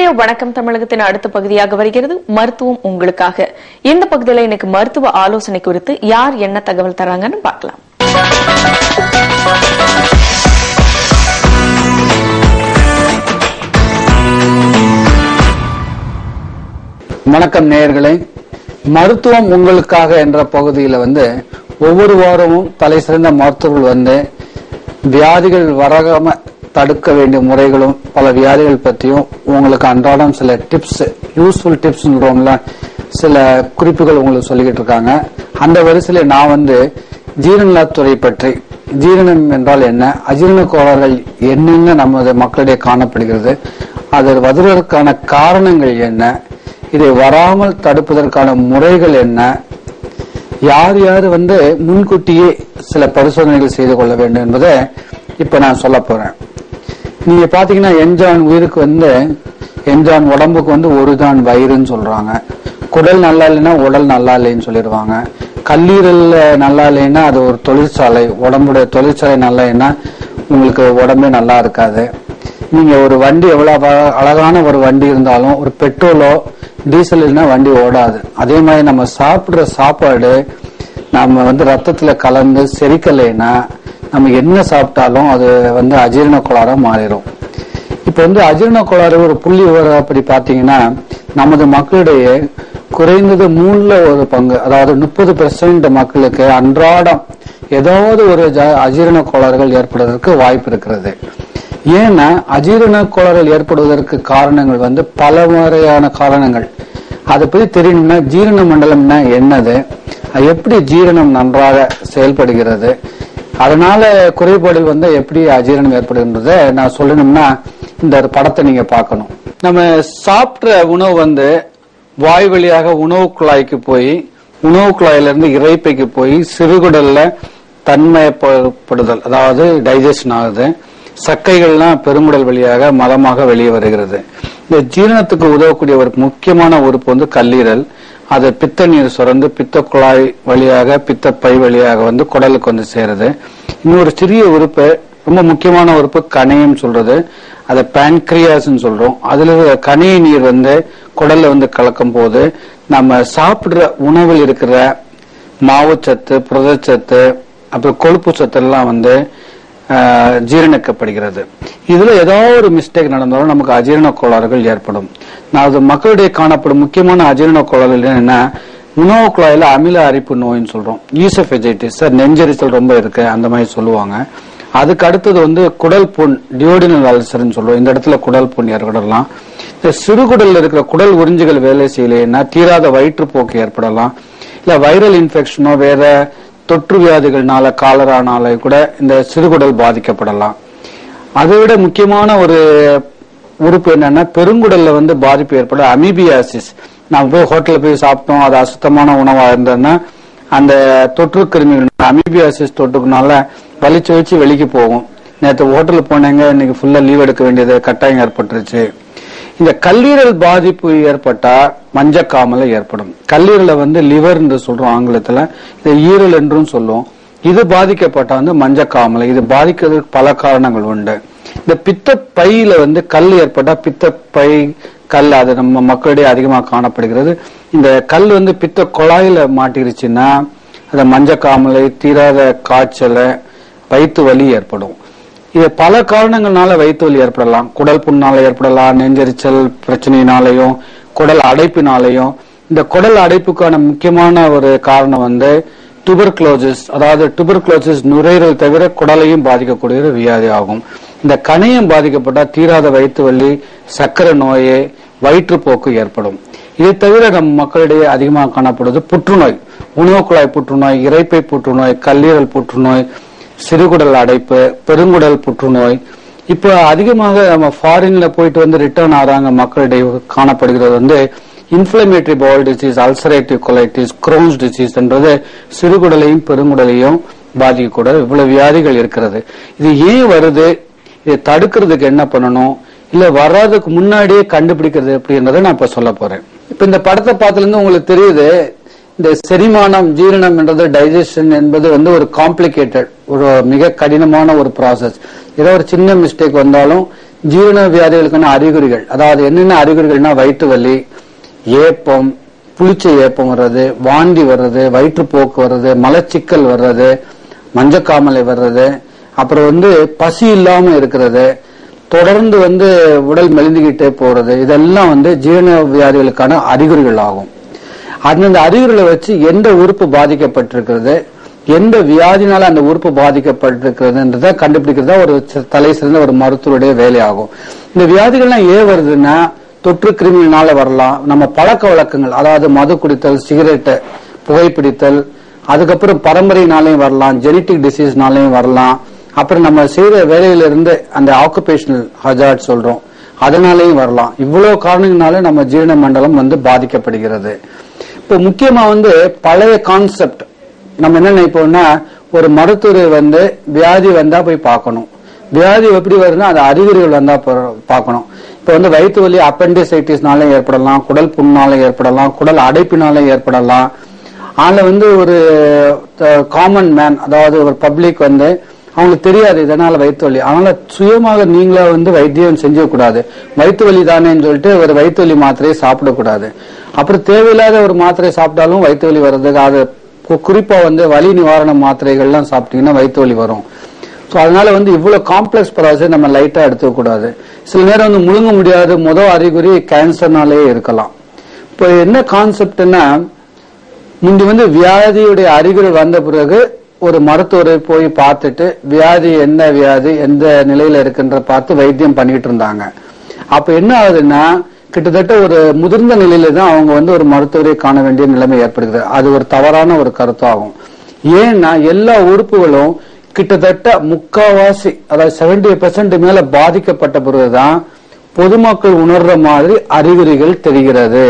இன்றைய வணக்கம் தமிழகத்தின் அடுத்த பகுதியாக வருகிறது மருத்துவம் உங்களுக்காக இந்த பகுதியில் இன்னைக்கு மருத்துவ ஆலோசனை குறித்து யார் என்ன தகவல் தராங்கன்னு பார்க்கலாம் வணக்கம் நேயர்களே மருத்துவம் உங்களுக்காக என்ற பகுதியில் வந்து ஒவ்வொரு வாரமும் தலை சிறந்த மருத்துவர்கள் வந்து வியாதிகள் வராம தடுக்க வேண்டிய முறைகளும் பல வியாதிகள் பற்றியும் உங்களுக்கு அன்றாடம் சில டிப்ஸ் யூஸ்ஃபுல் டிப்ஸ் சொல்றோம்ல சில குறிப்புகள் உங்களுக்கு சொல்லிக்கிட்டு இருக்காங்க அந்த வரிசையில நான் வந்து ஜீரணத்துறை பற்றி ஜீரணம் என்றால் என்ன அஜீரண கோளாறுகள் என்னென்ன நமது மக்களிடையே காணப்படுகிறது அது வருவதற்கான காரணங்கள் என்ன இதை வராமல் தடுப்பதற்கான முறைகள் என்ன யார் யார் வந்து முன்கூட்டியே சில பரிசோதனைகள் செய்து கொள்ள வேண்டும் என்பதை இப்ப நான் சொல்ல போறேன் நீங்க பாத்தீங்கன்னா எஞ்சான் உயிருக்கு வந்து எஞ்சான் உடம்புக்கு வந்து ஒரு தான் வயிறுன்னு சொல்றாங்க குடல் நல்லா இல்லைன்னா உடல் நல்லா இல்லைன்னு சொல்லிடுவாங்க கல்லீரல் நல்லா இல்லைன்னா அது ஒரு தொழிற்சாலை உடம்புடைய தொழிற்சாலை நல்லா இல்லைன்னா உங்களுக்கு உடம்பே நல்லா இருக்காது நீங்க ஒரு வண்டி எவ்வளவு அழ- அழகான ஒரு வண்டி இருந்தாலும் ஒரு பெட்ரோலோ டீசல் இல்லைன்னா வண்டி ஓடாது அதே மாதிரி நம்ம சாப்பிடுற சாப்பாடு நம்ம வந்து ரத்தத்துல கலந்து செரிக்கலைன்னா நம்ம என்ன சாப்பிட்டாலும் அது வந்து அஜீரண கோளாறா மாறிடும் இப்ப வந்து அஜீரண கோளாறு ஒரு புள்ளி விவரம் அப்படி பாத்தீங்கன்னா நமது மக்களிடையே குறைந்தது மூணுல ஒரு பங்கு அதாவது முப்பது பெர்சன்ட் மக்களுக்கு அன்றாடம் ஏதாவது ஒரு ஜ- அஜீரண கோளாறுகள் ஏற்படுவதற்கு வாய்ப்பு இருக்கிறது ஏன்னா அஜீரண கோளாறுகள் ஏற்படுவதற்கு காரணங்கள் வந்து பல முறையான காரணங்கள் அதை பத்தி தெரியணும்னா ஜீரண மண்டலம்னா என்னது அது எப்படி ஜீரணம் நன்றாக செயல்படுகிறது அதனால குறைபாடுகள் வந்து எப்படி அஜீரணம் ஏற்படுகின்றத நான் சொல்லணும்னா இந்த ஒரு படத்தை நீங்க பார்க்கணும் நம்ம சாப்பிட்ற உணவு வந்து வாய் வழியாக உணவு குழாய்க்கு போய் உணவு குழாயில இருந்து இறைப்பைக்கு போய் சிறுகுடல்ல தன்மயப்படுதல் அதாவது டைஜஷன் ஆகுது சக்கைகள்லாம் பெருங்குடல் வழியாக மலமாக வெளியே வருகிறது இந்த ஜீரணத்துக்கு உதவக்கூடிய ஒரு முக்கியமான உறுப்பு வந்து கல்லீரல் அது பித்த நீர் சுரந்து பித்த குழாய் வழியாக பித்த பை வழியாக வந்து குடலுக்கு வந்து சேருது இன்னொரு சிறிய உறுப்பு ரொம்ப முக்கியமான உறுப்பு கணையம் சொல்றது அதை pancreas சொல்றோம் அதுல இருக்கிற கணைய நீர் வந்து குடல்ல வந்து கலக்கும் போது நம்ம சாப்பிடுற உணவில் இருக்கிற மாவுச்சத்து புரதச்சத்து அப்புறம் கொழுப்பு சத்து எல்லாம் வந்து ஆஹ், ஜீரணிக்கப்படுகிறது இதுல ஏதாவது ஒரு மிஸ்டேக் நடந்தாலும் நமக்கு அஜீரண கோளாறுகள் ஏற்படும் நான் அது மக்களிடையே காணப்படும் முக்கியமான அஜீரண கோளாறுகள் என்னன்னா உணவு குழாயில அமில அரிப்பு நோய்னு சொல்றோம் ஈசோபெஜைட்டிஸ் சார் நெஞ்சரிச்சல் ரொம்ப இருக்கு அந்த மாதிரி சொல்லுவாங்க அதுக்கு அடுத்தது வந்து குடல் புண் டியோடினல் அல்சர்னு சொல்லுவோம் இந்த இடத்துல குடல் புண் ஏற்படலாம் இந்த சிறுகுடல்ல இருக்கிற குடல் உறிஞ்சுகள் வேலை செய்யலைன்னா தீராத வயிற்றுப்போக்கு ஏற்படலாம் இல்ல வைரல் இன்ஃபெக்ஷனோ வேற தொற்று வியாதிகள்னால காலரானால கூட இந்த சிறுகுடல் பாதிக்கப்படலாம் அதை விட முக்கியமான ஒரு உறுப்பு என்னன்னா பெருங்குடல்ல வந்து பாதிப்பு ஏற்பட அமீபியாசிஸ் நம்ம போய் ஹோட்டல்ல போய் சாப்பிட்டோம் அது அசுத்தமான உணவா இருந்ததுன்னா அந்த தொற்று கிருமிகள் அமீபியாசிஸ் தொற்றுக்குனால வலிச்சு வச்சு வெளிக்கு போகும் நேற்று ஹோட்டலுக்கு போனேங்க இன்னைக்கு ஃபுல்லா லீவ் எடுக்க வேண்டியது கட்டாயம் ஏற்பட்டுருச்சு இந்த கல்லீரல் பாதிப்பு ஏற்பட்டா மஞ்சக்காமலை ஏற்படும் கல்லீரலை வந்து லிவர் என்று சொல்றோம் ஆங்கிலத்துல இதை ஈரல் என்றும் சொல்லுவோம் இது பாதிக்கப்பட்டா வந்து மஞ்சக்காமலை இது பாதிக்கிறதுக்கு பல காரணங்கள் உண்டு இந்த பித்த பையில வந்து கல் ஏற்பட்டா பித்த பை கல் அது நம்ம மக்களிடையே அதிகமாக காணப்படுகிறது இந்த கல் வந்து பித்த குழாயில மாட்டிருச்சுன்னா அது மஞ்சக்காமலை தீராத காய்ச்சல் வயிற்று வலி ஏற்படும் இது பல காரணங்கள்னால வயிற்று வலி ஏற்படலாம் குடல் புண்ணால ஏற்படலாம் நெஞ்செரிச்சல் பிரச்சனையினாலையும் குடல் அடைப்பினாலையும் இந்த குடல் அடைப்புக்கான முக்கியமான ஒரு காரணம் வந்து tuberculosis அதாவது tuberculosis நுரையீரல் தவிர குடலையும் பாதிக்கக்கூடிய ஒரு வியாதி ஆகும் இந்த கணையம் பாதிக்கப்பட்டா தீராத வயிற்று வலி சர்க்கரை நோய் வயிற்றுப்போக்கு ஏற்படும் இதை தவிர நம் மக்களிடையே அதிகமாக காணப்படுவது புற்றுநோய் உணவு குழாய் புற்றுநோய் இரைப்பை புற்றுநோய் கல்லீரல் புற்றுநோய் சிறுகுடல் அடைப்பு பெருங்குடல் புற்றுநோய் இப்போ அதிகமாக நம்ம ஃபாரின்ல போயிட்டு வந்து ரிட்டர்ன் ஆறாங்க மக்களிடையே காணப்படுகிறது வந்து inflammatory bowel disease ulcerative colitis Crohn's டிசீஸ்ன்றது சிறுகுடலையும் பெருங்குடலையும் பாதிக்கக்கூட இவ்வளவு வியாதிகள் இருக்கிறது இது ஏன் வருது இதை தடுக்கிறதுக்கு என்ன பண்ணணும் இல்ல வர்றதுக்கு முன்னாடியே கண்டுபிடிக்கிறது எப்படின்றத நான் இப்ப சொல்ல போறேன் இப்ப இந்த படத்தை பார்த்ததுல இருந்து உங்களுக்கு தெரியுது இந்த செரிமானம் ஜீரணம் என்றது டைஜஷன் என்பது வந்து ஒரு காம்ப்ளிகேட்டட் ஒரு மிக கடினமான ஒரு ப்ராசஸ் ஏதோ ஒரு சின்ன மிஸ்டேக் வந்தாலும் ஜீரண வியாதிகளுக்கான அறிகுறிகள் அதாவது என்னென்ன அறிகுறிகள்னா வயிற்று வலி ஏப்பம் புளிச்ச ஏப்பம் வர்றது வாந்தி வர்றது வயிற்றுப்போக்கு வர்றது மலச்சிக்கல் வர்றது மஞ்சக்காமலை வர்றது அப்புறம் வந்து பசி இல்லாம இருக்கிறது தொடர்ந்து வந்து உடல் மெலிந்துகிட்டே போறது இதெல்லாம் வந்து ஜீரண வியாதிகளுக்கான அறிகுறிகள் ஆகும் அந்தந்த அறிகுறிகளை வச்சு எந்த உறுப்பு பாதிக்கப்பட்டிருக்கிறது எந்த வியாதினால அந்த உறுப்பு பாதிக்கப்பட்டிருக்கிறதுன்றத கண்டுபிடிக்கிறது தான் ஒரு சி- தலை சிறந்த ஒரு மருத்துவருடைய வேலையாகும் இந்த வியாதிகள்லாம் ஏன் வருதுன்னா தொற்று கிருமியினால வரலாம் நம்ம பழக்க வழக்கங்கள் அதாவது மது குடித்தல் சிகரெட் புகைப்பிடித்தல் அதுக்கப்புறம் பரம்பரையினாலையும் வரலாம் ஜெனட்டிக் டிசீஸ்னாலையும் வரலாம் அப்புறம் நம்ம செய்யற வேலையிலிருந்து அந்த ஆக்குபேஷனல் ஹஜார்ட் சொல்றோம் அதனாலேயும் வரலாம் இவ்வளவு காரணங்களால நம்ம ஜீரண மண்டலம் வந்து பாதிக்கப்படுகிறது இப்போ முக்கியமா வந்து பழைய கான்செப்ட் நம்ம என்ன நினைப்போம்னா ஒரு மருத்துவர் வந்து வியாதி வந்தா போய் பார்க்கணும் வியாதி எப்படி வருதுன்னா அது அறிகுறிகள் வந்தா பா- பார்க்கணும் இப்போ வந்து வயிற்று வலி அப்பெண்டிசைட்டிஸ்னால ஏற்படலாம் குடல் புண்ணால ஏற்படலாம் குடல் அடைப்பினால ஏற்படலாம் ஆனா வந்து ஒரு காமன் மேன் அதாவது ஒரு பப்ளிக் வந்து அவங்களுக்கு தெரியாது இதனால வயிற்று வலி அதனால சுயமாக நீங்களா வந்து வைத்தியம் செஞ்ச கூடாது வயிற்று வலி தானேன்னு சொல்லிட்டு ஒரு வயிற்று வலி மாத்திரையை சாப்பிடக்கூடாது அப்புறம் தேவையில்லாத ஒரு மாத்திரை சாப்பிட்டாலும் வயிற்று வலி வர்றதுக்கு அது கு- குறிப்பா வந்து வலி நிவாரண மாத்திரைகள்லாம் சாப்பிட்டீங்கன்னா வயிற்று வலி வரும் ஸோ அதனால வந்து இவ்வளவு காம்ப்ளெக்ஸ் ப்ராசஸ் நம்ம லைட்டா எடுத்துக்க கூடாது சில நேரம் வந்து முழுங்க முடியாது முதல் அறிகுறி கேன்சர்னாலே இருக்கலாம் இப்போ என்ன கான்செப்ட்னா முந்தி வந்து வியாதியுடைய அறிகுறி வந்த பிறகு ஒரு மருத்துவரை போய் பார்த்துட்டு வியாதி என்ன வியாதி எந்த நிலையில இருக்குன்ற பார்த்து வைத்தியம் பண்ணிட்டு இருந்தாங்க அப்ப என்ன ஆகுதுன்னா கிட்டத்தட்ட ஒரு முதிர்ந்த நிலையில தான் அவங்க வந்து ஒரு மருத்துவரை காண வேண்டிய நிலைமை ஏற்படுகிறது அது ஒரு தவறான ஒரு கருத்தாகும் ஏன்னா எல்லா உறுப்புகளும் கிட்டத்தட்ட முக்காவாசி அதாவது 70% பெர்சன்ட் மேல பாதிக்கப்பட்ட பிறகுதான் பொதுமக்கள் உணர்ற மாதிரி அறிகுறிகள் தெரிகிறது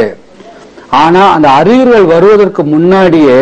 ஆனா அந்த அறிகுறிகள் வருவதற்கு முன்னாடியே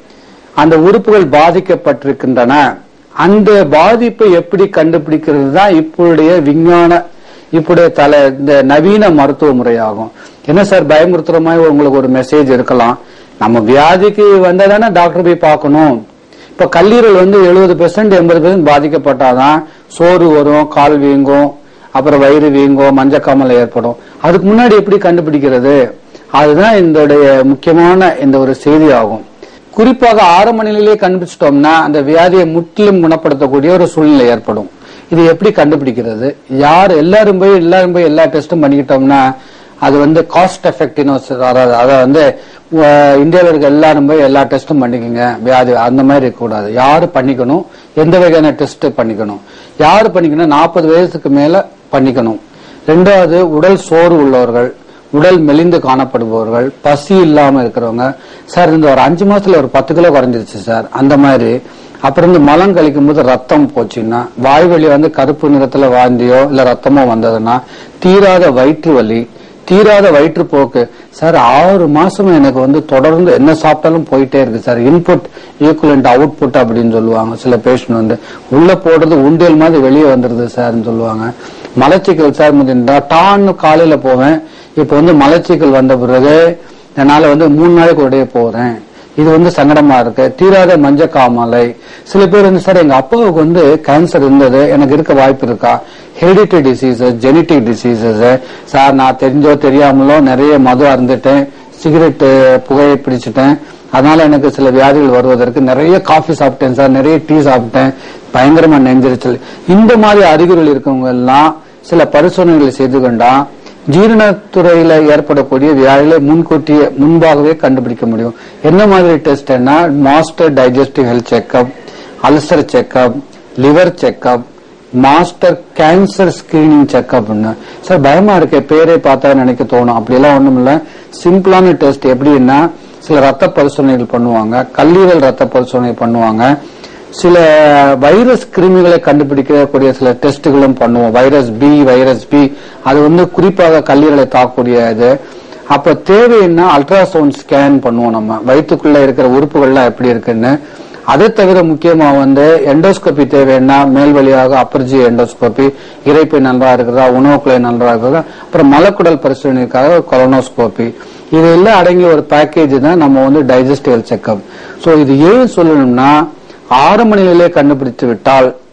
அந்த உறுப்புகள் பாதிக்கப்பட்டிருக்கின்றன அந்த பாதிப்பை எப்படி கண்டுபிடிக்கிறது தான் இப்போடைய விஞ்ஞான இப்போடைய தலை இந்த நவீன மருத்துவ முறையாகும் என்ன சார் பயமுறுத்துற மாதிரி உங்களுக்கு ஒரு மெசேஜ் இருக்கலாம் நம்ம வியாதிக்கு வந்தா தானே டாக்டர் போய் பார்க்கணும் இப்ப கல்லீரல் வந்து எழுபது பெர்சன்ட் எண்பது பெர்சன்ட் பாதிக்கப்பட்டாதான் சோறு வரும் கால் வீங்கும் அப்புறம் வயிறு வீங்கும் மஞ்சக்காமலை ஏற்படும் அதுக்கு முன்னாடி எப்படி கண்டுபிடிக்கிறது அதுதான் இதோடைய முக்கியமான இந்த ஒரு செய்தி ஆகும் குறிப்பாக ஆரம்ப நிலையிலேயே கண்டுபிடிச்சிட்டோம்னா அந்த வியாதியை முற்றிலும் குணப்படுத்தக்கூடிய ஒரு சூழ்நிலை ஏற்படும் இது எப்படி கண்டுபிடிக்கிறது யார் எல்லாரும் போய் எல்லாரும் போய் எல்லா டெஸ்டும் பண்ணிக்கிட்டோம்னா அது வந்து காஸ்ட் எஃபெக்டிவ்னஸ் அதாவது அதை வந்து அஹ், இந்தியாவில் இருக்க எல்லாரும் போய் எல்லா டெஸ்டும் பண்ணிக்கோங்க வியாதி அந்த மாதிரி இருக்கக்கூடாது யாரு பண்ணிக்கணும் எந்த வகையான டெஸ்ட் பண்ணிக்கணும் யாரு பண்ணிக்கணும் நாற்பது வயசுக்கு மேல பண்ணிக்கணும் ரெண்டாவது உடல் சோர்வு உள்ளவர்கள் உடல் மெலிந்து காணப்படுபவர்கள் பசி இல்லாம இருக்கிறவங்க சார் இந்த ஒரு அஞ்சு மாசத்துல ஒரு பத்து கிலோ குறைஞ்சிருச்சு சார் அந்த மாதிரி அப்புறம் இந்த மலம் கழிக்கும் போது ரத்தம் போச்சுன்னா வாய் வலி வந்து கருப்பு நிறத்துல வாந்தியோ இல்ல ரத்தமோ வந்ததுன்னா தீராத வயிற்று வலி தீராத வயிற்றுப்போக்கு சார் ஆறு மாசம் எனக்கு வந்து தொடர்ந்து என்ன சாப்பிட்டாலும் போயிட்டே இருக்கு சார் இன்புட் ஈக்குவலண்ட் அவுட்புட் அப்படின்னு சொல்லுவாங்க சில பேஷண்ட் வந்து உள்ள போடுறது உண்டியல் மாதிரி வெளியே வந்துருது சார்னு சொல்லுவாங்க மலச்சிக்கல் சார் முந்தினா டான்னு காலையில போவேன் இப்ப வந்து மலச்சிக்கல் வந்த பிறகு என்னால வந்து மூணு நாளைக்கு உடைய போறேன் இது வந்து சங்கடமா இருக்கு தீராத மஞ்ச காமாலை சில பேர் வந்து சார் எங்க அப்பாவுக்கு வந்து கேன்சர் இருந்தது எனக்கு இருக்க வாய்ப்பு இருக்கா heredity diseases genetic diseases sir நான் தெரிஞ்சோ தெரியாமலோ நிறைய மது அருந்துட்டேன் சிகரெட் புகையை பிடிச்சிட்டேன் அதனால எனக்கு சில வியாதிகள் வருவதற்கு நிறைய காஃபி சாப்பிட்டேன் சார் நிறைய டீ சாப்பிட்டேன் பயங்கரமா நெஞ்சிருச்சல் இந்த மாதிரி அறிகுறிகள் இருக்கவங்க எல்லாம் சில பரிசோதனைகளை செய்து கொண்டா ஜீரணத்துறையில ஏற்படக்கூடிய வியாதிகளை முன்கூட்டியே முன்பாகவே கண்டுபிடிக்க முடியும் என்ன மாதிரி டெஸ்ட்னா master digestive health checkup ulcer checkup liver checkup master cancer screening செக்அப்னு சார் பயமா இருக்கு பேரே பார்த்தா நினைக்க தோணும் அப்படியெல்லாம் ஒண்ணும் இல்ல சிம்பிளான டெஸ்ட் எப்படின்னா சில ரத்த பரிசோதனைகள் பண்ணுவாங்க கல்லீரல் ரத்த பரிசோதனை பண்ணுவாங்க சில வைரஸ் கிருமிகளை கண்டுபிடிக்கக்கூடிய சில டெஸ்ட்டுகளும் பண்ணுவோம் வைரஸ் பி வைரஸ் பி அது வந்து குறிப்பாக கல்லீரலை தாக்கக்கூடிய இது அப்ப தேவைன்னா அல்ட்ராசவுண்ட் ஸ்கேன் பண்ணுவோம் நம்ம வயிற்றுக்குள்ள இருக்கிற உறுப்புகள்லாம் எப்படி இருக்குன்னு அதை தவிர முக்கியமா வந்து எண்டோஸ்கோபி தேவைன்னா மேல் வழியாக அப்பர்ஜி எண்டோஸ்கோபி இறைப்பை நன்றா இருக்கிறதா உணவுக்குழை நன்றா இருக்கிறதா அப்புறம் மலக்குடல் பரிசோதனைக்காக கொலனோஸ்கோபி இது எல்லாம் அடங்கிய ஒரு பேக்கேஜ் தான் நம்ம வந்து டைஜஸ்டிவ் செக்அப் சோ இது ஏன் சொல்லணும்னா ஆரம்ப நிலையிலே கண்டுபிடித்து விட்டால்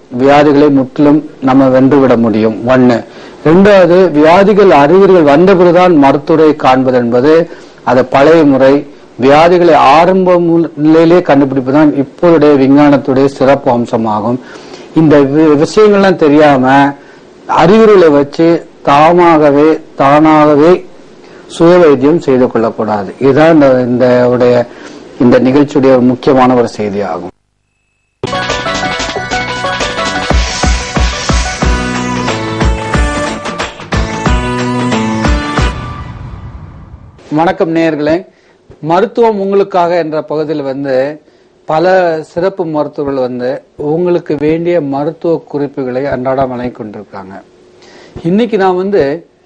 வியாதிகளை முற்றிலும் நம்ம வென்றுவிட முடியும் ஒண்ணு ரெண்டாவது வியாதிகள் அறிகுறிகள் வந்த பிறகுதான் மருத்துவரை காண்பது என்பது அது பழைய முறை வியாதிகளை ஆரம்ப மு- நிலையிலே கண்டுபிடிப்புதான் இப்போதைய விஞ்ஞானத்துடைய சிறப்பு அம்சமாகும் இந்த வி- விஷயங்கள்லாம் தெரியாம அறிகுறிகளை வச்சு தாமாகவே தானாகவே சுய வைத்தியம் செய்து கொள்ளக்கூடாது இதுதான் இந்த இந்த உடைய இந்த நிகழ்ச்சியுடைய ஒரு முக்கியமான ஒரு செய்தியாகும் வணக்கம் நேயர்களே மருத்துவம் உங்களுக்காக என்ற பகுதியில் வந்து பல சிறப்பு மருத்துவர்கள் வந்து உங்களுக்கு வேண்டிய மருத்துவ குறிப்புகளை அன்றாடம் வழங்கிக் கொண்டிருக்காங்க இன்னைக்கு நான் வந்து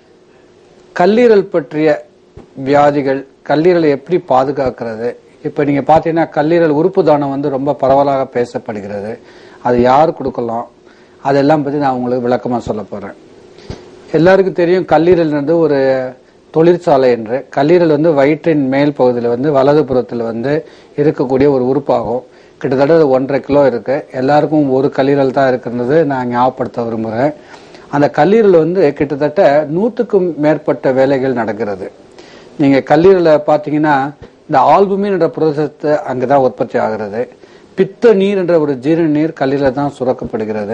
கல்லீரல் பற்றிய வியாதிகள் கல்லீரலை எப்படி பாதுகாக்கிறது இப்ப நீங்க பாத்தீங்கன்னா கல்லீரல் உறுப்பு தானம் வந்து ரொம்ப பரவலாக பேசப்படுகிறது அது யார் கொடுக்கலாம் அதெல்லாம் பத்தி நான் உங்களுக்கு விளக்கமா சொல்ல போறேன் எல்லாருக்கும் தெரியும் கல்லீரல் வந்து ஒரு தொழிற்சாலை என்று கல்லீரல் வந்து வயிற்றின் மேல் பகுதியில் வந்து வலது புறத்தில் வந்து இருக்கக்கூடிய ஒரு உறுப்பாகும் கிட்டத்தட்ட அது ஒன்றரை கிலோ இருக்கு எல்லாருக்கும் ஒரு கல்லீரல் தான் இருக்கிறது நான் ஞாபகப்படுத்த விரும்புகிறேன் அந்த கல்லீரல் வந்து கிட்டத்தட்ட நூற்றுக்கும் மேற்பட்ட வேலைகள் நடக்கிறது நீங்க கல்லீரலை பார்த்தீங்கன்னா இந்த ஆல்புமின் என்ற புரதத்தை அங்கதான் உற்பத்தி ஆகிறது பித்த நீர் என்ற ஒரு ஜீரண நீர் கல்லீரல தான் சுரக்கப்படுகிறது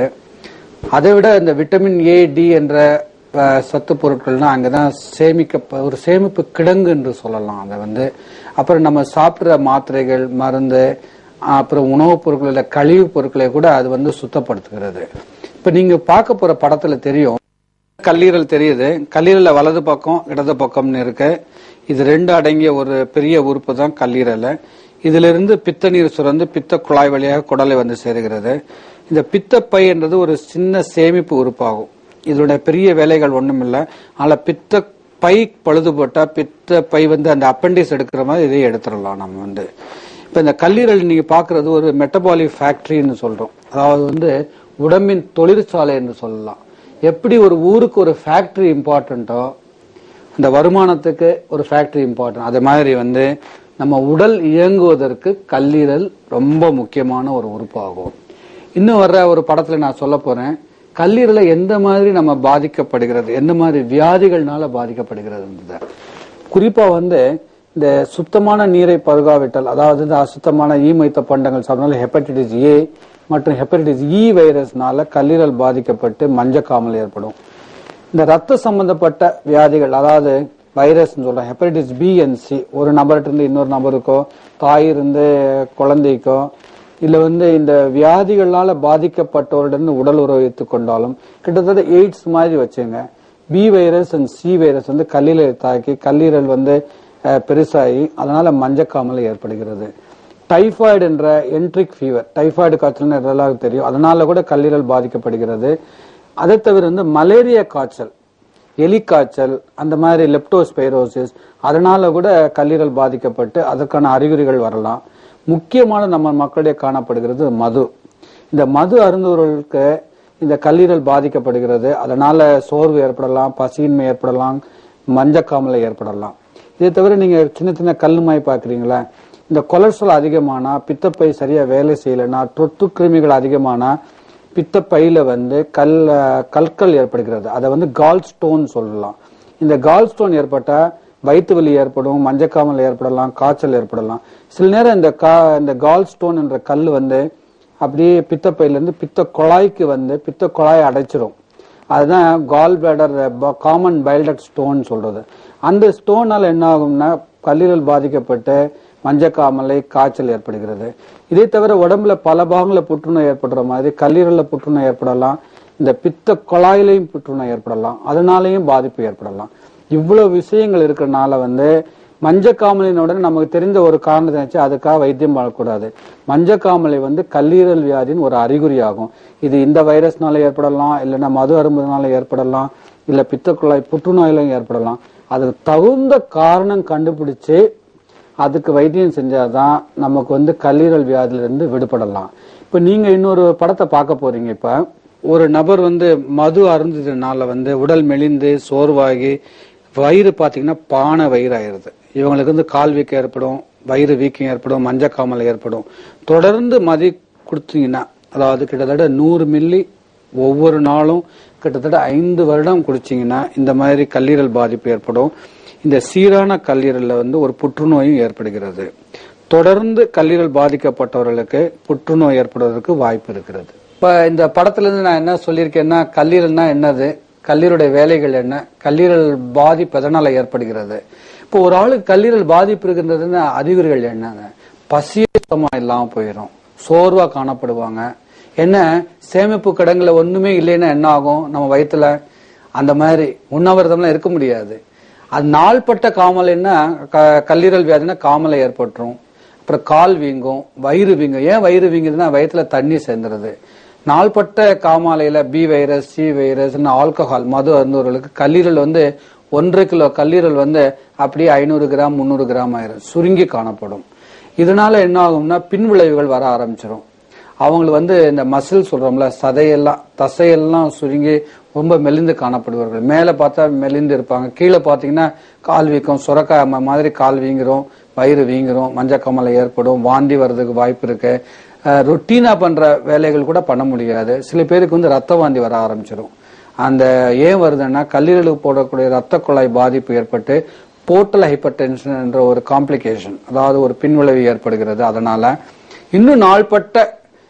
அதை விட இந்த விட்டமின் ஏ டி என்ற அஹ், சத்து பொருட்கள்லாம் அங்கதான் சேமிக்க ஒரு சேமிப்பு கிடங்கு என்று சொல்லலாம் அதை வந்து அப்புறம் நம்ம சாப்பிடுற மாத்திரைகள் மருந்து அப்புறம் உணவுப் பொருட்கள கழிவுப் பொருட்களை கூட அது வந்து சுத்தப்படுத்துகிறது இப்ப நீங்க பார்க்க போற படத்துல தெரியும் கல்லீரல் தெரியுது கல்லீரல்ல வலது பக்கம் இடது பக்கம்னு இருக்கு இது ரெண்டு அடங்கிய ஒரு பெரிய உறுப்பு தான் கல்லீரல் இதுல இருந்து பித்த நீர் சுரந்து பித்த குழாய் வழியாக குடலை வந்து சேருகிறது இந்த பித்தப்பை என்றது ஒரு சின்ன சேமிப்பு உறுப்பாகும் இதனுடைய பெரிய வேலைகள் ஒண்ணும் இல்ல ஆனா பித்த பை பழுதுபட்டா பித்த பை வந்து அந்த அப்பெண்டிஸ் எடுக்கிற மாதிரி இதை எடுத்துடலாம் நம்ம வந்து இப்ப இந்த கல்லீரல் நீங்க பாக்குறது ஒரு மெட்டபாலிக் ஃபேக்டரின்னு சொல்றோம் அதாவது வந்து உடம்பின் தொழிற்சாலை என்று சொல்லலாம் எப்படி ஒரு ஊருக்கு ஒரு ஃபேக்டரி இம்பார்ட்டண்ட்டோ அந்த வருமானத்துக்கு ஒரு ஃபேக்டரி இம்பார்ட்டன்ட் அது மாதிரி வந்து நம்ம உடல் இயங்குவதற்கு கல்லீரல் ரொம்ப முக்கியமான ஒரு உறுப்பாகும் இன்னும் வர்ற ஒரு படத்துல நான் சொல்ல போறேன் கல்லீரலை எந்த மாதிரி நம்ம பாதிக்கப்படுகிறது எந்த மாதிரி வியாதிகள்னால பாதிக்கப்படுகிறது குறிப்பா வந்து இந்த சுத்தமான நீரை பருகாவிட்டால் அதாவது இந்த அசுத்தமான ஈ மைத்த பண்டங்கள் சாப்பிட்டாலும் ஹெப்படைட்டிஸ் ஏ மற்றும் ஹெப்படைட்டிஸ் இ வைரஸ்னால கல்லீரல் பாதிக்கப்பட்டு மஞ்சக்காமல் ஏற்படும் இந்த ரத்த சம்பந்தப்பட்ட வியாதிகள் அதாவது வைரஸ் சொல்றோம் ஹெப்படைட்டிஸ் பி அண்ட் சி ஒரு நபர்கிட்ட இருந்து இன்னொரு நபருக்கோ தாய் இருந்து குழந்தைக்கோ இல்ல வந்து இந்த வியாதிகளால பாதிக்கப்பட்டவரிடம் உடல் உறவு வைத்துக் கொண்டாலும் கிட்டத்தட்ட எய்ட்ஸ் மாதிரி வச்சுங்க B virus and C virus வந்து கல்லீரலை தாக்கி கல்லீரல் வந்து அஹ், பெருசாகி அதனால மஞ்சக்காமல் ஏற்படுகிறது டைபாய்டு என்ற என்ட்ரிக் ஃபீவர் டைபாய்டு காய்ச்சல்னு எல்லாருக்கும் தெரியும் அதனால கூட கல்லீரல் பாதிக்கப்படுகிறது அதை தவிர வந்து மலேரியா காய்ச்சல் எலி காய்ச்சல் அந்த மாதிரி லெப்டோஸ்பைரோசிஸ் அதனால கூட கல்லீரல் பாதிக்கப்பட்டு அதற்கான அறிகுறிகள் வரலாம் முக்கியமான நம்ம மக்களிடையே காணப்படுகிறது மது இந்த மது அருந்துவர்களுக்கு இந்த கல்லீரல் பாதிக்கப்படுகிறது அதனால சோர்வு ஏற்படலாம் பசியின்மை ஏற்படலாம் மஞ்சக்காமலை ஏற்படலாம் இதை தவிர நீங்க சின்ன சின்ன கல்லுமாய் பாக்குறீங்களா இந்த கொலஸ்ட்ரால் அதிகமானா பித்தப்பை சரியா வேலை செய்யலைன்னா தொற்று கிருமிகள் அதிகமானா பித்தப்பையில வந்து கல் கற்கள் ஏற்படுகிறது அதை வந்து கால் ஸ்டோன் சொல்லலாம் இந்த கால் ஸ்டோன் ஏற்பட்டா வயிற்று வலி ஏற்படும் மஞ்சக்காமல் ஏற்படலாம் காய்ச்சல் ஏற்படலாம் சில நேரம் இந்த கா இந்த கால் ஸ்டோன் என்ற கல் வந்து அப்படியே பித்தப்பையில இருந்து பித்த குழாய்க்கு வந்து பித்த குழாயை அடைச்சிரும் அதுதான் gall bladder common bile duct stone சொல்றது அந்த ஸ்டோனால என்ன ஆகும்னா கல்லீரல் பாதிக்கப்பட்டு மஞ்சக்காமலை காய்ச்சல் ஏற்படுகிறது இதை தவிர உடம்புல பல பாகங்கள புற்றுநோய் ஏற்படுற மாதிரி கல்லீரல்ல புற்றுநோய் ஏற்படலாம் இந்த பித்த குழாயிலையும் புற்றுநோய் ஏற்படலாம் அதனாலையும் பாதிப்பு ஏற்படலாம் இவ்வளவு விஷயங்கள் இருக்கிறனால வந்து மஞ்சக்காமலினுடன் நமக்கு தெரிந்த ஒரு காரணத்தை வச்சு அதுக்காக வைத்தியம் பண்ணக்கூடாது மஞ்சக்காமலை வந்து கல்லீரல் வியாதியின் ஒரு அறிகுறியாகும் இது இந்த வைரஸ்னால ஏற்படலாம் இல்லைன்னா மது அரும்புனால ஏற்படலாம் இல்ல பித்தக்குழாய் புற்றுநோயிலும் ஏற்படலாம் அதுக்கு தகுந்த காரணம் கண்டுபிடிச்சு அதுக்கு வைத்தியம் செஞ்சாதான் நமக்கு வந்து கல்லீரல் வியாதியிலிருந்து விடுபடலாம் இப்ப நீங்க இன்னொரு படத்தை பார்க்க போறீங்க இப்ப ஒரு நபர் வந்து மது அருந்ததுனால வந்து உடல் மெலிந்து சோர்வாகி வயிறு பாத்தீங்கன்னா பானை வயிறு ஆயிருது இவங்களுக்கு வந்து கால் வீக்கம் ஏற்படும் வயிறு வீக்கம் ஏற்படும் மஞ்சக்காமல் ஏற்படும் தொடர்ந்து மதி கொடுத்தீங்கன்னா அதாவது கிட்டத்தட்ட நூறு மில்லி ஒவ்வொரு நாளும் கிட்டத்தட்ட ஐந்து வருடம் குடிச்சீங்கன்னா இந்த மாதிரி கல்லீரல் பாதிப்பு ஏற்படும் இந்த சீரான கல்லீரல்ல வந்து ஒரு புற்றுநோயும் ஏற்படுகிறது தொடர்ந்து கல்லீரல் பாதிக்கப்பட்டவர்களுக்கு புற்றுநோய் ஏற்படுவதற்கு வாய்ப்பு இருக்கிறது இப்ப இந்த படத்துல இருந்து நான் என்ன சொல்லியிருக்கேன்னா கல்லீரல்னா என்னது கல்லீரலுடைய வேலைகள் என்ன கல்லீரல் பாதிப்பு எதனால ஏற்படுகிறது இப்போ ஒரு ஆளுக்கு கல்லீரல் பாதிப்பு இருக்கின்றதுன்னா அறிகுறிகள் என்னங்க பசியே சுத்தமா இல்லாம போயிடும் சோர்வா காணப்படுவாங்க என்ன சேமிப்பு கிடங்குல ஒண்ணுமே இல்லைன்னா என்ன ஆகும் நம்ம வயித்துல அந்த மாதிரி உண்ணாவிரதம்லாம் இருக்க முடியாது அது நாள்பட்ட காமலைன்னா க- கல்லீரல் வியாதினா காமலை ஏற்பட்டுரும் அப்புறம் கால் வீங்கும் வயிறு வீங்கும் ஏன் வயிறு வீங்குதுன்னா வயித்துல தண்ணி சேர்ந்துருது நாள்பட்ட காமாலையில B virus C virus alcohol மது அருந்தவர்களுக்கு கல்லீரல் வந்து ஒன்றரை கிலோ கல்லீரல் வந்து அப்படியே ஐநூறு கிராம் முந்நூறு கிராம் ஆயிரும் சுருங்கி காணப்படும் இதனால என்ன ஆகும்னா பின் விளைவுகள் வர ஆரம்பிச்சிடும் அவங்களுக்கு வந்து இந்த மசில் சொல்றோம்ல சதையெல்லாம் தசையெல்லாம் சுருங்கி ரொம்ப மெலிந்து காணப்படுவார்கள் மேல பார்த்தா மெலிந்து இருப்பாங்க கீழே பாத்தீங்கன்னா கால் வீக்கம் சுரக்காய் ம- மாதிரி கால் வீங்குறோம் வயிறு வீங்குறோம் மஞ்சக்கமலை ஏற்படும் வாந்தி வர்றதுக்கு வாய்ப்பு இருக்கு ரொட்டீனா பண்ற வேலைகள் கூட பண்ண முடியாது சில பேருக்கு வந்து ரத்த வாந்தி வர ஆரம்பிச்சிடும் அந்த ஏன் வருதுன்னா கல்லீரலுக்கு போடக்கூடிய ரத்த குழாய் பாதிப்பு ஏற்பட்டு போர்ட்டல் ஹைப்பர் என்ற ஒரு காம்ப்ளிகேஷன் அதாவது ஒரு பின்விளைவு ஏற்படுகிறது அதனால இன்னும் நாள்பட்ட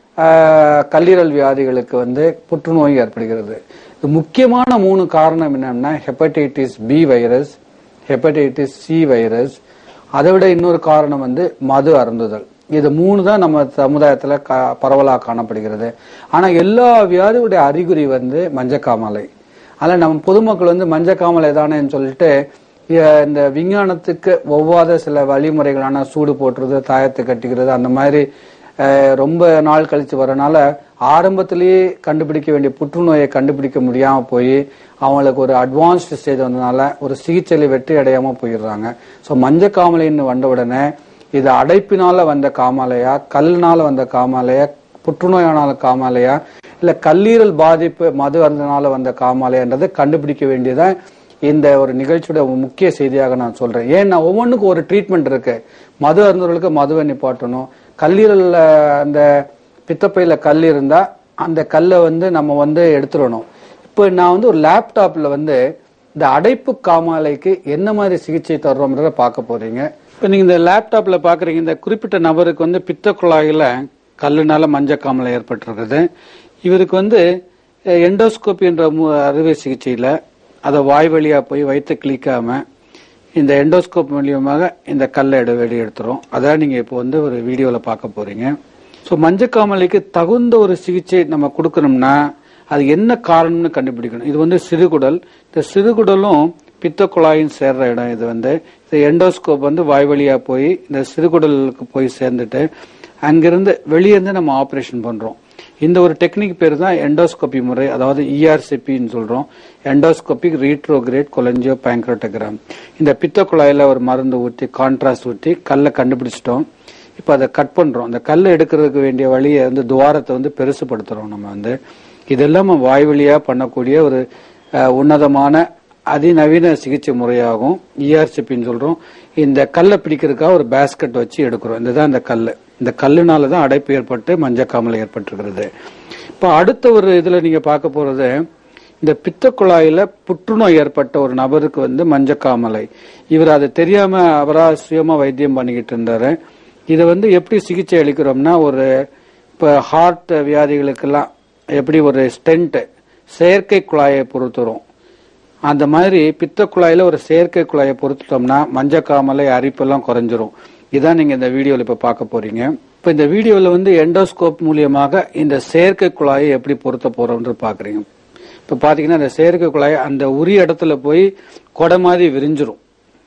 ஆஹ், கல்லீரல் வியாதிகளுக்கு வந்து புற்றுநோய் ஏற்படுகிறது இது முக்கியமான மூணு காரணம் என்னன்னா hepatitis B virus hepatitis C virus அதை விட இன்னொரு காரணம் வந்து மது அருந்துதல் இது மூணு தான் நம்ம சமுதாயத்துல க- பரவலா காணப்படுகிறது ஆனா எல்லா வியாதியுடைய அறிகுறி வந்து மஞ்சக்காமலை அதில் நம்ம பொதுமக்கள் வந்து மஞ்சக்காமலை தானேன்னு சொல்லிட்டு எ- இந்த விஞ்ஞானத்துக்கு ஒவ்வாத சில வழிமுறைகளான சூடு போட்டுறது தாயத்தை கட்டிக்கிறது அந்த மாதிரி அஹ், ரொம்ப நாள் கழிச்சு வரனால ஆரம்பத்திலேயே கண்டுபிடிக்க வேண்டிய புற்றுநோயை கண்டுபிடிக்க முடியாம போய் அவங்களுக்கு ஒரு அட்வான்ஸ்டு ஸ்டேஜ் வந்ததுனால ஒரு சிகிச்சையில வெற்றி அடையாம போயிடுறாங்க ஸோ மஞ்சக்காமலைன்னு வந்த உடனே இது அடைப்பினால வந்த காமாலையா கல்லினால வந்த காமாலையா புற்றுநோயானால காமாலையா இல்ல கல்லீரல் பாதிப்பு மது அருந்தனால வந்த காமாலையான்றதை கண்டுபிடிக்க வேண்டியதான் இந்த ஒரு நிகழ்ச்சியோட முக்கிய செய்தியாக நான் சொல்றேன் ஏன்னா ஒவ்வொன்றுக்கும் ஒரு ட்ரீட்மெண்ட் இருக்கு மது அருந்தவர்களுக்கு மதுவை நிப்பாட்டணும் கல்லீரல்ல அந்த பித்தப்பையில கல் இருந்தா அந்த கல்லை வந்து நம்ம வந்து எடுத்துடணும் இப்போ நான் வந்து ஒரு லேப்டாப்ல வந்து இந்த அடைப்பு காமாலைக்கு என்ன மாதிரி சிகிச்சை தர்றோம்ன்றத பார்க்க போறீங்க இப்போ நீங்க இந்த லேப்டாப்ல பாக்குறீங்க இந்த குறிப்பிட்ட நபருக்கு வந்து பித்த குழாயில கல்லுனால மஞ்சக்காமலை ஏற்பட்டிருக்குது இவருக்கு வந்து எண்டோஸ்கோபி என்ற மு- அறுவை சிகிச்சையில அதை வாய் வழியா போய் வயிற்று கிளிக்காம இந்த எண்டோஸ்கோப் மூலியமாக இந்த கல்லை எடு வெளியே எடுத்துரும் அதான் நீங்க இப்போ வந்து ஒரு வீடியோல பார்க்க போறீங்க ஸோ மஞ்சக்காமலைக்கு தகுந்த ஒரு சிகிச்சை நம்ம கொடுக்கணும்னா அது என்ன காரணம்னு கண்டுபிடிக்கணும் இது வந்து சிறுகுடல் இந்த சிறுகுடலும் பித்த குழாயும் சேர்ற இடம் இது வந்து இந்த எண்டோஸ்கோப் வந்து வாய் வழியா போய் இந்த சிறுகுடலுக்கு போய் சேர்ந்துட்டு அங்கிருந்து வெளியே இருந்து நம்ம ஆபரேஷன் பண்றோம் இந்த ஒரு டெக்னிக் பேர் தான் எண்டோஸ்கோபி முறை அதாவது இஆர்சிபின்னு சொல்றோம் எண்டோஸ்கோபிக் ரீட்ரோகிரேட் கொலஞ்சியோ பேங்க்ரோட்டோகிராம் இந்த பித்த குழாயில ஒரு மருந்து ஊற்றி கான்ட்ராஸ்ட் ஊற்றி கல்லை கண்டுபிடிச்சிட்டோம் இப்போ அதை கட் பண்றோம் அந்த கல்லை எடுக்கிறதுக்கு வேண்டிய வழியை வந்து துவாரத்தை வந்து பெருசுபடுத்துறோம் நம்ம வந்து இதெல்லாம் நம்ம வாய் வழியா பண்ணக்கூடிய ஒரு அஹ், உன்னதமான அதிநவீன சிகிச்சை முறையாகும் இஆர்சிபின்னு சொல்றோம் இந்த கல்லை பிடிக்கிறதுக்காக ஒரு பேஸ்கெட் வச்சு எடுக்கிறோம் இதுதான் இந்த கல் இந்த கல்லுனால தான் அடைப்பு ஏற்பட்டு மஞ்சக்காமலை ஏற்பட்டிருக்கிறது இப்போ அடுத்த ஒரு இதுல நீங்க பார்க்க போறது இந்த பித்த குழாயில புற்றுநோய் ஏற்பட்ட ஒரு நபருக்கு வந்து மஞ்சக்காமலை இவர் அது தெரியாம அவரா சுயமா வைத்தியம் பண்ணிக்கிட்டு இருந்தாரு இதை வந்து எப்படி சிகிச்சை அளிக்கிறோம்னா ஒரு இப்ப ஹார்ட் வியாதிகளுக்கெல்லாம் எப்படி ஒரு ஸ்டென்ட் செயற்கை குழாயை பொறுத்துறோம் அந்த மாதிரி பித்த குழாயில ஒரு செயற்கை குழாயை பொறுத்துட்டோம்னா மஞ்சக்காமலை அரிப்பெல்லாம் குறைஞ்சிரும் இதான் நீங்க இந்த வீடியோல இப்ப பார்க்க போறீங்க இப்ப இந்த வீடியோல வந்து எண்டோஸ்கோப் மூலியமாக இந்த செயற்கை குழாயை எப்படி பொருத்த போறோம்னு பாக்குறீங்க இப்ப பாத்தீங்கன்னா இந்த செயற்கை குழாய் அந்த உரிய இடத்துல போய் கொடை மாதிரி விரிஞ்சிரும்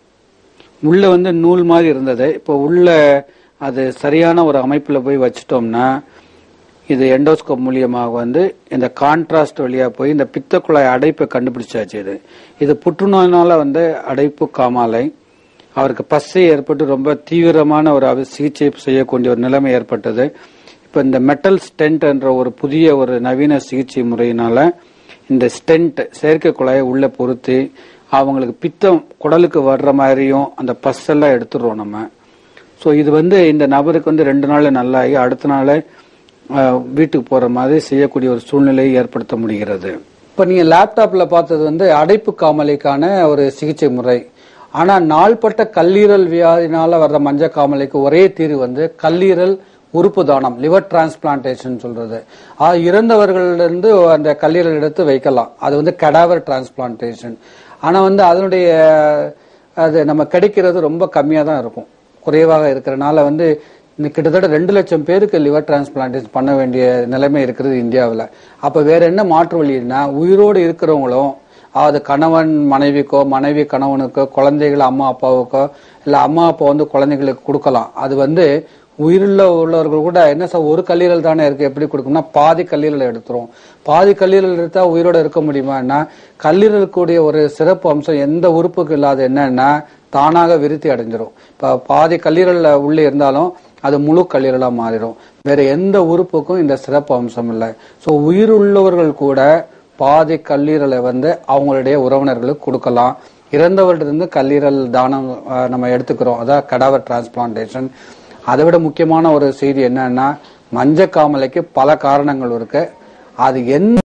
உள்ள வந்து நூல் மாதிரி இருந்தது இப்போ உள்ள அது சரியான ஒரு அமைப்புல போய் வச்சிட்டோம்னா இது எண்டோஸ்கோப் மூலியமாக வந்து இந்த கான்ட்ராஸ்ட் வழியா போய் இந்த பித்த குழாய் அடைப்பை கண்டுபிடிச்சாச்சு இது இது புற்றுநோயினால வந்து அடைப்பு காமாலை அவருக்கு பசை ஏற்பட்டு ரொம்ப தீவிரமான ஒரு அவ- சிகிச்சை செய்யக்கூடிய ஒரு நிலைமை ஏற்பட்டது இப்ப இந்த மெட்டல் ஸ்டென்ட் என்ற ஒரு புதிய ஒரு நவீன சிகிச்சை முறையினால இந்த ஸ்டென்ட் செயற்கை குழாயை உள்ள பொருத்தி அவங்களுக்கு பித்தம் குடலுக்கு வர்ற மாதிரியும் அந்த பஸ்ஸெல்லாம் எடுத்துடுறோம் நம்ம ஸோ இது வந்து இந்த நபருக்கு வந்து ரெண்டு நாள் நல்லாகி அடுத்த நாள் அஹ், வீட்டுக்கு போற மாதிரி செய்யக்கூடிய ஒரு சூழ்நிலையை ஏற்படுத்த முடிகிறது இப்ப நீங்க லேப்டாப்ல பார்த்தது வந்து அடைப்பு காமலைக்கான ஒரு சிகிச்சை முறை ஆனா நாள்பட்ட கல்லீரல் வியாதினால வர்ற மஞ்ச காமலைக்கு ஒரே தீர்வு வந்து கல்லீரல் உறுப்பு தானம் லிவர் டிரான்ஸ்பிளான்டேஷன் சொல்றது ஆ, இறந்தவர்களிலிருந்து அந்த கல்லீரல் எடுத்து வைக்கலாம் அது வந்து கடாவர் டிரான்ஸ்பிளான்டேஷன் ஆனா வந்து அதனுடைய அது நம்ம கிடைக்கிறது ரொம்ப கம்மியா தான் இருக்கும் குறைவாக இருக்கிறனால வந்து இந்த கிட்டத்தட்ட ரெண்டு லட்சம் பேருக்கு லிவர் டிரான்ஸ்பிளான்டேஷன் பண்ண வேண்டிய நிலைமை இருக்கிறது இந்தியாவில் அப்ப வேற என்ன மாற்று வழின்னா உயிரோடு இருக்கிறவங்களும் அது கணவன் மனைவிக்கோ மனைவி கணவனுக்கோ குழந்தைகள் அம்மா அப்பாவுக்கோ இல்ல அம்மா அப்பா வந்து குழந்தைகளுக்கு கொடுக்கலாம் அது வந்து உயிருள்ள உள்ளவர்கள் கூட என்ன சார் ஒரு கல்லீரல் தானே இருக்கு எப்படி கொடுக்கணும்னா பாதி கல்லீரல் எடுத்துரும் பாதி கல்லீரல் எடுத்தா உயிரோட இருக்க முடியுமான்னா கல்லீரலுக்குடைய ஒரு சிறப்பு அம்சம் எந்த உறுப்புக்கு இல்லாத என்னன்னா தானாக விருத்தி அடைஞ்சிரும் இப்ப பாதி கல்லீரல்ல உள்ளே இருந்தாலும் அது முழு கல்லீரலா மாறிடும் வேற எந்த உறுப்புக்கும் இந்த சிறப்பு அம்சம் இல்லை சோ உயிர் உள்ளவர்கள் கூட பாதி கல்லீரலை வந்து அவங்களுடைய உறவினர்களுக்கு கொடுக்கலாம் இறந்தவர்களிருந்து கல்லீரல் தானம் அஹ், நம்ம எடுத்துக்கிறோம் அதான் கடாவர் டிரான்ஸ்பிளான்டேஷன் அதை விட முக்கியமான ஒரு செய்தி என்னன்னா மஞ்சக்காமலைக்கு பல காரணங்கள் இருக்கு அது எந்த